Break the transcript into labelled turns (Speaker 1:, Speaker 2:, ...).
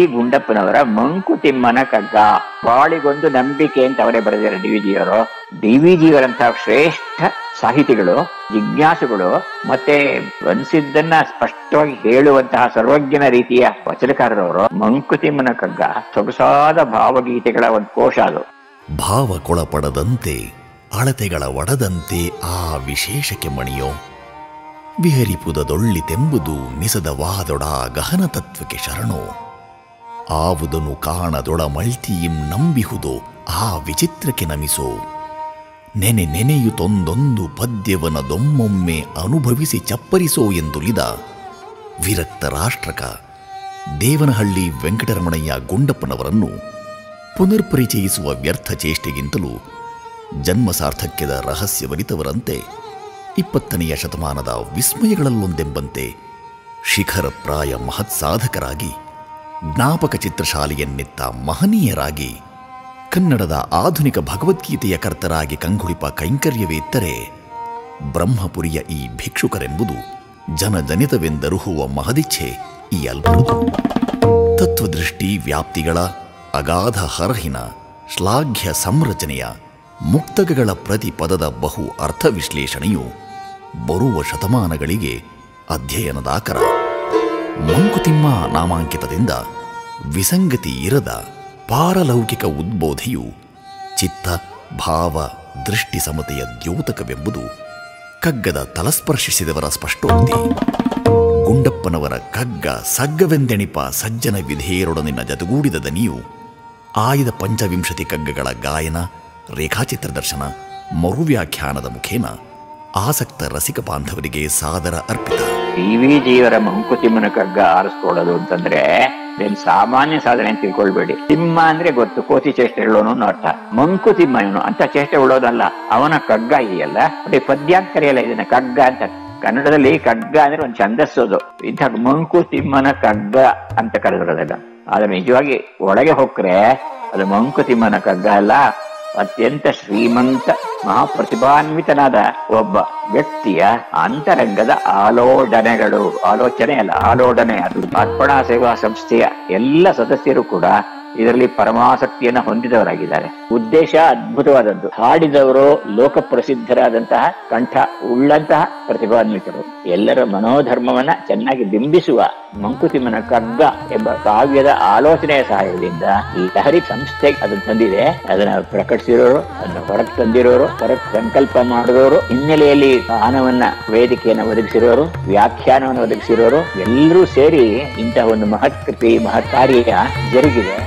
Speaker 1: ಗುಂಡಪ್ಪನವರ ಮಂಕುತಿಮ್ಮನ ಕಗ್ಗ ಬಾಳಿಗೊಂದು ನಂಬಿಕೆ ಅಂತ ಅವರೇ ಬರೆದಿದ್ದಾರೆ ಡಿ ವಿ ಜಿಯವರು ಡಿ ವಿ ಜಿಯವರಂತಹ ಶ್ರೇಷ್ಠ ಸಾಹಿತಿಗಳು ಜಿಜ್ಞಾಸುಗಳು ಮತ್ತೆ ಅನ್ಸಿದ್ದನ್ನ ಸ್ಪಷ್ಟವಾಗಿ ಹೇಳುವಂತಹ ಸರ್ವಜ್ಞನ ರೀತಿಯ ವಚನಕಾರರವರು ಮಂಕುತಿಮ್ಮನ ಕಗ್ಗ ಸೊಗಸಾದ ಭಾವಗೀತೆಗಳ ಒಂದು ಕೋಶ ಅದು
Speaker 2: ಭಾವಕೊಳಪಡದಂತೆ ಅಳತೆಗಳ ಒಡದಂತೆ ಆ ವಿಶೇಷಕ್ಕೆ ಮಣಿಯೋ ವಿಹರಿಪುದದೊಳ್ಳಿತೆಂಬುದು ನಿಸದವಾದೊಡ ಗಹನ ತತ್ವಕ್ಕೆ ಶರಣೋ ಆವುದನು ಕಾಣದೊಡ ಮಳ್ತಿಯಿಂ ನಂಬಿಹುದೋ ಆ ವಿಚಿತ್ರಕ್ಕೆ ನಮಿಸೋ ನೆನೆ ನೆನೆಯುತ್ತೊಂದೊಂದು ಪದ್ಯವನ ದೊಮ್ಮೊಮ್ಮೆ ಅನುಭವಿಸಿ ಚಪ್ಪರಿಸೋ ಎಂದುಲಿದ ವಿರಕ್ತ ರಾಷ್ಟ್ರಕ ದೇವನಹಳ್ಳಿ ವೆಂಕಟರಮಣಯ್ಯ ಗುಂಡಪ್ಪನವರನ್ನು ಪುನರ್ಪರಿಚಯಿಸುವ ವ್ಯರ್ಥ ಚೇಷ್ಟೆಗಿಂತಲೂ ಜನ್ಮ ಸಾರ್ಥಕ್ಯದ ರಹಸ್ಯವರಿತವರಂತೆ ಇಪ್ಪತ್ತನೆಯ ಶತಮಾನದ ವಿಸ್ಮಯಗಳಲ್ಲೊಂದೆಂಬಂತೆ ಶಿಖರ ಪ್ರಾಯ ಮಹತ್ ಸಾಧಕರಾಗಿ ಜ್ಞಾಪಕ ಚಿತ್ರಶಾಲೆಯನ್ನೆತ್ತ ಮಹನೀಯರಾಗಿ ಕನ್ನಡದ ಆಧುನಿಕ ಭಗವದ್ಗೀತೆಯ ಕರ್ತರಾಗಿ ಕಂಗೊಳಿಪ ಕೈಂಕರ್ಯವೇತ್ತರೆ ಬ್ರಹ್ಮಪುರಿಯ ಈ ಭಿಕ್ಷುಕರೆಂಬುದು ಜನಜನಿತವೆಂದರುಹುವ ಮಹದಿಚ್ಛೆ ಈ ಅಲ್ಪರದು ತತ್ವದೃಷ್ಟಿ ವ್ಯಾಪ್ತಿಗಳ ಅಗಾಧ ಹರಹಿನ ಶ್ಲಾಘ್ಯ ಸಂರಚನೆಯ ಮುಕ್ತಕಗಳ ಪ್ರತಿ ಪದದ ಬಹು ಅರ್ಥ ವಿಶ್ಲೇಷಣೆಯು ಬರುವ ಶತಮಾನಗಳಿಗೆ ಅಧ್ಯಯನದಾಕರ ಮಂಕುತಿಮ್ಮ ನಾಮಾಂಕಿತದಿಂದ ವಿಸಂಗತಿ ಇರದ ಪಾರಲೌಕಿಕ ಉದ್ಬೋಧೆಯು ಚಿತ್ತ ಭಾವ ದೃಷ್ಟಿ ಸಮತೆಯ ದ್ಯೋತಕವೆಂಬುದು ಕಗ್ಗದ ತಲಸ್ಪರ್ಶಿಸಿದವರ ಸ್ಪಷ್ಟೋಕ್ತಿ ಗುಂಡಪ್ಪನವರ ಕಗ್ಗ ಸಗ್ಗವೆಂದೆಣಿಪ ಸಜ್ಜನ ವಿಧೇಯರೊಡನಿನ ಜತೆಗೂಡಿದ ದನಿಯು ಆಯ್ದ ಪಂಚವಿಂಶತಿ ಕಗ್ಗಗಳ ಗಾಯನ ರೇಖಾಚಿತ್ರ ದರ್ಶನ ಮರುವ್ಯಾಖ್ಯಾನದ ಮುಖೇನ ಆಸಕ್ತ ರಸಿಕ ಬಾಂಧವರಿಗೆ ಸಾದರ ಅರ್ಪಿತ
Speaker 1: ಡಿ ವಿ ಜಿಯವರ ಮಂಕುತಿಮ್ಮನ ಕಗ್ಗ ಆರಿಸ್ಕೊಳ್ಳೋದು ಅಂತಂದ್ರೆ ಇದೇನ್ ಸಾಮಾನ್ಯ ಸಾಧನೆ ಅಂತ ತಿಳ್ಕೊಳ್ಬೇಡಿ ತಿಮ್ಮ ಅಂದ್ರೆ ಗೊತ್ತು ಕೋತಿ ಚೇಷ್ಟೆ ಹೇಳೋನು ಅನ್ನೋ ಅರ್ಥ ಮಂಕುತಿಮ್ಮ ಇವನು ಅಂತ ಚೇಷ್ಟೆ ಉಳ್ಳೋದಲ್ಲ ಅವನ ಕಗ್ಗ ಇದೆಯಲ್ಲ ಅದೇ ಪದ್ಯ ಅಂತ ಕರೆಯಲ್ಲ ಇದನ್ನ ಕಗ್ಗ ಅಂತ ಕನ್ನಡದಲ್ಲಿ ಕಗ್ಗ ಅಂದ್ರೆ ಒಂದು ಛಂದಸ್ಸೋದು ಇಂಥ ಮಂಕುತಿಮ್ಮನ ಕಗ್ಗ ಅಂತ ಕರೆದಿರೋದಲ್ಲ ಆದ್ರೆ ನಿಜವಾಗಿ ಒಳಗೆ ಹೋಗ್ರೆ ಅದು ಮಂಕುತಿಮ್ಮನ ಕಗ್ಗ ಅಲ್ಲ ಅತ್ಯಂತ ಶ್ರೀಮಂತ ಮಹಾಪ್ರತಿಭಾನ್ವಿತನಾದ ಒಬ್ಬ ವ್ಯಕ್ತಿಯ ಅಂತರಂಗದ ಆಲೋಡನೆಗಳು ಆಲೋಚನೆ ಅಲ್ಲ ಆಲೋಡನೆ ಅದು ಅರ್ಪಣಾ ಸೇವಾ ಸಂಸ್ಥೆಯ ಎಲ್ಲ ಸದಸ್ಯರು ಕೂಡ ಇದರಲ್ಲಿ ಪರಮಾಸಕ್ತಿಯನ್ನ ಹೊಂದಿದವರಾಗಿದ್ದಾರೆ ಉದ್ದೇಶ ಅದ್ಭುತವಾದದ್ದು ಹಾಡಿದವರು ಲೋಕ ಪ್ರಸಿದ್ಧರಾದಂತಹ ಕಂಠ ಉಳ್ಳಂತಹ ಪ್ರತಿಭಾನ್ವಿತರು ಎಲ್ಲರ ಮನೋಧರ್ಮವನ್ನ ಚೆನ್ನಾಗಿ ಬಿಂಬಿಸುವ ಮಂಕುತಿಮ್ಮನ ಕಗ್ಗ ಎಂಬ ಕಾವ್ಯದ ಆಲೋಚನೆಯ ಸಹಾಯದಿಂದ ಈ ಲಹರಿ ಸಂಸ್ಥೆ ಅದನ್ನು ತಂದಿದೆ ಅದನ್ನ ಪ್ರಕಟಿಸಿರೋರು ಅದನ್ನ ಹೊರಗೆ ತಂದಿರೋರು ಹೊರಗೆ ಸಂಕಲ್ಪ ಮಾಡಿದವರು ಹಿನ್ನೆಲೆಯಲ್ಲಿ ಗಾನವನ್ನ ವೇದಿಕೆಯನ್ನು ಒದಗಿಸಿರೋರು ವ್ಯಾಖ್ಯಾನವನ್ನು ಒದಗಿಸಿರೋರು ಎಲ್ಲರೂ ಸೇರಿ ಇಂತಹ ಒಂದು ಮಹತ್ ಕೃತಿ ಮಹತ್ ಕಾರ್ಯ ಜರುಗಿದೆ